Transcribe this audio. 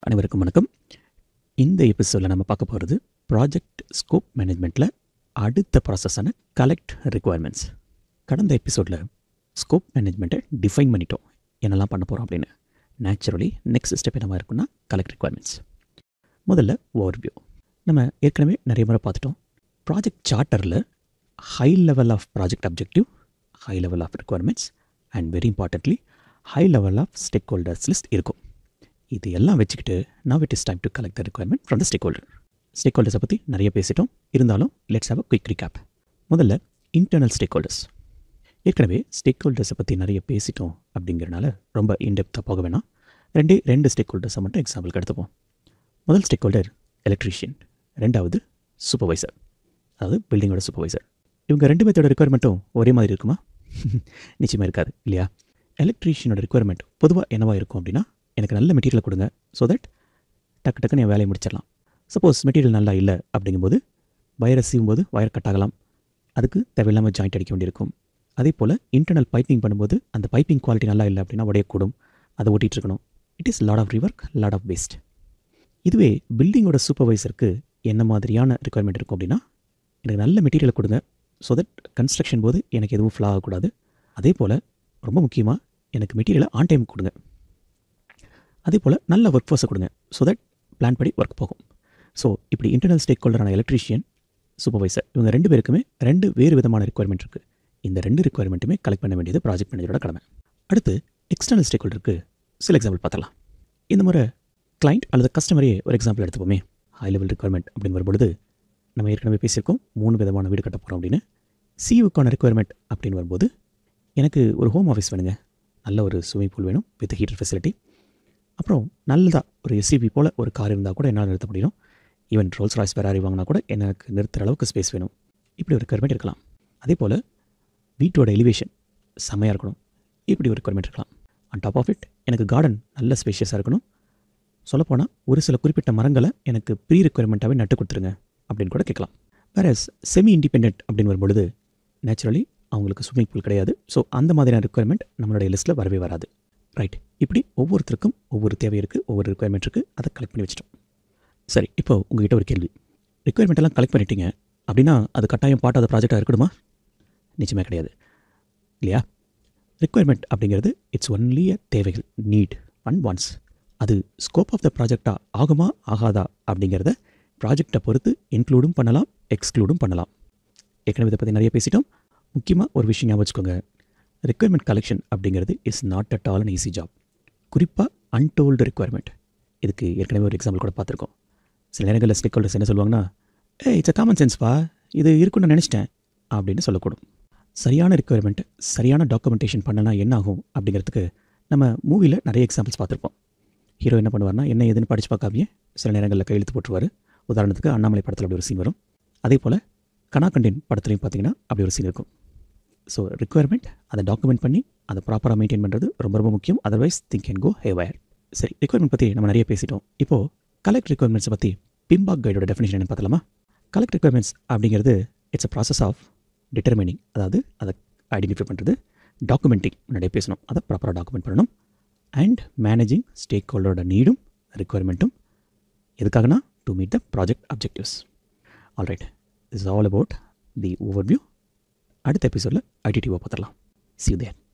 அனைவருக்கும் வணக்கம் இந்த எபிசோடில் நம்ம பார்க்க போகிறது ப்ராஜெக்ட் ஸ்கோப் மேனேஜ்மெண்ட்டில் அடுத்த ப்ராசஸான கலெக்ட் ரெக்குவயர்மெண்ட்ஸ் கடந்த எபிசோடில் ஸ்கோப் மேனேஜ்மெண்ட்டை டிஃபைன் பண்ணிட்டோம் என்னெல்லாம் பண்ண போகிறோம் அப்படின்னு நேச்சுரலி நெக்ஸ்ட் ஸ்டெப் என்னவா இருக்குன்னா கலெக்ட் ரெக்குவயர்மெண்ட்ஸ் முதல்ல ஓவர்வியூ நம்ம ஏற்கனவே நிறைய முறை பார்த்துட்டோம் ப்ராஜெக்ட் சார்ட்டரில் high level of project objective high level of requirements and very importantly high level of stakeholders list இருக்கும் இது எல்லாம் வச்சுக்கிட்டு now it is time to collect the requirement from the stakeholder ஸ்டேக் ஹோல்டர்ஸை பற்றி நிறைய பேசிட்டோம் இருந்தாலும் let's have a quick recap முதல்ல இன்டர்னல் ஸ்டேக் ஹோல்டர்ஸ் ஏற்கனவே ஸ்டேக் ஹோல்டர்ஸை பற்றி நிறைய பேசிட்டோம் அப்படிங்கிறனால ரொம்ப இன்டெப்த்தாக போக வேணாம் ரெண்டே ரெண்டு ஸ்டேக் ஹோல்டர்ஸை மட்டும் எக்ஸாம்பிளுக்கு எடுத்துப்போம் முதல் ஸ்டேக் ஹோல்டர் எலக்ட்ரீஷியன் ரெண்டாவது சூப்பர்வைசர் அதாவது பில்டிங்கோட சூப்பர்வைசர் இவங்க ரெண்டு பேர்த்தோட ரெக்குவயர்மெண்ட்டும் ஒரே மாதிரி இருக்குமா நிச்சயமாக இருக்காது இல்லையா எலக்ட்ரீஷியனோட ரெக்குவயர்மெண்ட் பொதுவாக என்னவா இருக்கும் அப்படின்னா எனக்கு நல்ல மெட்டீரியல் கொடுங்க ஸோ தட் டக்கு டக்குன்னு என் வேலையை முடிச்சிடலாம் சப்போஸ் மெட்டீரியல் நல்லா இல்லை அப்படிங்கும்போது வயரை சீவும்போது வயர் கட் ஆகலாம் அதுக்கு தேவையில்லாமல் ஜாயிண்ட் அடிக்க வேண்டியிருக்கும் அதே போல் இன்டர்னல் பைப்பிங் பண்ணும்போது அந்த பைப்பிங் குவாலிட்டி நல்லா இல்லை அப்படின்னா உடையக்கூடும் அதை ஓட்டிகிட்டு இருக்கணும் it is lot of rework lot of waste இதுவே பில்டிங்கோட சூப்பர்வைசருக்கு என்ன மாதிரியான ரெக்குவயர்மெண்ட் இருக்கும் அப்படின்னா எனக்கு நல்ல மெட்டீரியல் கொடுங்க ஸோ தட் கன்ஸ்ட்ரக்ஷன் போது எனக்கு எதுவும் ஃப்ளா ஆகக்கூடாது அதே போல் ரொம்ப முக்கியமாக எனக்கு மெட்டீரியலை ஆன் டைம் கொடுங்க அதே போல் நல்ல ஒர்க் ஃபோர்ஸை கொடுங்க ஸோ தட் பிளான் படி ஒர்க் போகும் ஸோ இப்படி இன்டர்னல் ஸ்டேக் ஹோல்டரான எலக்ட்ரீஷியன் சூப்பர்வைசர் இவங்க ரெண்டு பேருக்குமே ரெண்டு வேறு விதமான ரெக்குவயர்மெண்ட் இருக்குது இந்த ரெண்டு ரெக்குவயர்மெண்ட்டுமே கலெக்ட் பண்ண வேண்டியது ப்ராஜெக்ட் மேனேஜரோட கடமை அடுத்து எக்ஸ்டர்னல் ஸ்டேக் ஹோல்டருக்கு சில எக்ஸாம்பிள் பார்த்தலாம் இந்த முறை கிளைண்ட் அல்லது கஸ்டமரையே ஒரு எக்ஸாம்பிள் எடுத்துப்போமே ஹை லெவல் ரெக்குவயர்மெண்ட் அப்படின்னு வரும்பொழுது நம்ம ஏற்கனவே பேசியிருக்கோம் மூணு விதமான வீடு கட்ட போகிறோம் அப்படின்னு சியூக்கான ரெக்குவயர்மெண்ட் அப்படின்னு வரும்போது எனக்கு ஒரு ஹோம் ஆஃபீஸ் வேணுங்க நல்ல ஒரு ஸ்விமிங் பூல் வேணும் வித் ஹீட்டர் ஃபெசிலிட்டி அப்புறம் நல்லதாக ஒரு எஸ்சிபி போல் ஒரு கார் இருந்தால் கூட என்னால் நிறுத்த முடியும் ஈவன் ரோல்ஸ் ராய்ஸ் ஃபெராரி வாங்கினா கூட எனக்கு நிறுத்துற அளவுக்கு ஸ்பேஸ் வேணும் இப்படி ஒரு ரெக்குவயர்மெண்ட் இருக்கலாம் அதே போல் வீட்டோட எலிவேஷன் செம்மையாக இருக்கணும் இப்படி ஒரு ரெக்குவயர்மெண்ட் இருக்கலாம் ஆன் டாப் ஆஃப் இட் எனக்கு கார்டன் நல்ல ஸ்பேஷியஸாக இருக்கணும் சொல்லப்போனால் ஒரு சில குறிப்பிட்ட மரங்களை எனக்கு ப்ரீ ரெக்குவயர்மெண்ட்டாகவே நட்டு கொடுத்துருங்க அப்படின்னு கூட கேட்கலாம் வேற செமி இண்டிபெண்ட் அப்படின்னு வரும்பொழுது நேச்சுரலி அவங்களுக்கு ஸ்விம்மிங் பூல் கிடையாது ஸோ அந்த மாதிரியான ரெக்குவயர்மெண்ட் நம்மளுடைய லிஸ்ட்டில் வரவே வராது ரைட் இப்படி ஒவ்வொருத்தருக்கும் ஒவ்வொரு தேவை இருக்குது ஒவ்வொரு ரெக்குவயர்மெண்ட் இருக்குது அதை கலெக்ட் பண்ணி வச்சிட்டோம் சரி இப்போ உங்ககிட்ட ஒரு கேள்வி ரெக்குவயர்மெண்ட் எல்லாம் கலெக்ட் பண்ணிட்டீங்க அப்படின்னா அது கட்டாயம் பாட்டாத ப்ராஜெக்டாக இருக்கணுமா நிச்சயமே கிடையாது இல்லையா ரெக்குவயர்மெண்ட் அப்படிங்கிறது இட்ஸ் ஒன்லி அ தேவைகள் நீட் அண்ட் வான்ஸ் அது ஸ்கோப் ஆஃப் த ப்ராஜெக்டாக ஆகுமா ஆகாதா அப்படிங்கிறத ப்ராஜெக்டை பொறுத்து இன்க்ளூடும் பண்ணலாம் எக்ஸ்க்ளூடும் பண்ணலாம் ஏற்கனவே இதை பற்றி நிறைய பேசிட்டோம் முக்கியமாக ஒரு விஷயம் ஞாபகம் வச்சுக்கோங்க ரெக்குவயர்மெண்ட் கலெக்ஷன் அப்படிங்கிறது is not at all an easy job குறிப்பாக அன்டோல்டு ரெக்குவயர்மெண்ட் இதுக்கு ஏற்கனவே ஒரு எக்ஸாம்பிள் கூட பார்த்துருக்கோம் சில நேரங்களில் ஸ்டேக் ஹோல்டர்ஸ் என்ன சொல்லுவாங்கன்னா ஏ இட்ஸ் அ காமன் சென்ஸ்ப்பா இது இருக்குன்னு நினச்சிட்டேன் அப்படின்னு சொல்லக்கூடும் சரியான ரெக்குவயர்மெண்ட் சரியான டாக்குமெண்டேஷன் பண்ணனா என்ன ஆகும் அப்படிங்கிறதுக்கு நம்ம மூவியில் நிறைய எக்ஸாம்பிள்ஸ் பார்த்துருப்போம் ஹீரோ என்ன பண்ணுவார்னா என்ன ஏதுன்னு படித்து பார்க்காமயே சில நேரங்களில் கையெழுத்து போட்டுருவார் உதாரணத்துக்கு அண்ணாமலை படத்தில் அப்படி ஒரு சீன் வரும் அதே போல் கனாகண்டின் படத்துலையும் பார்த்தீங்கன்னா அப்படி ஒரு சீன் இருக்கும் ஸோ ரெக்குவயர்மெண்ட் அதை டாக்குமெண்ட் பண்ணி அதை ப்ராப்பராக மெயின்டைன் பண்ணுறது ரொம்ப ரொம்ப முக்கியம் otherwise think can go haywire சரி ரெக்குவயர்மெண்ட் பற்றி நம்ம நிறைய பேசிட்டோம் இப்போது கலெக்ட் ரெக்குவயர்மெண்ட்ஸை பற்றி பிம்பாக் கைடோட டெஃபினேஷன் என்ன பார்த்தலாமா கலெக்ட் ரெக்குவயர்மெண்ட்ஸ் அப்படிங்கிறது it's a process of determining அதாவது அதை ஐடென்டிஃபை பண்ணுறது டாக்குமெண்டிங் முன்னாடியே பேசணும் அதை ப்ராப்பராக டாக்குமெண்ட் பண்ணணும் அண்ட் மேனேஜிங் ஸ்டேக் ஹோல்டரோட நீடும் ரெக்குவயர்மெண்ட்டும் எதுக்காகனா to meet the project objectives alright is all about the overview அடுத்த எபிசோடில் ஐடிடிஓ பார்த்துடலாம் சி தேர்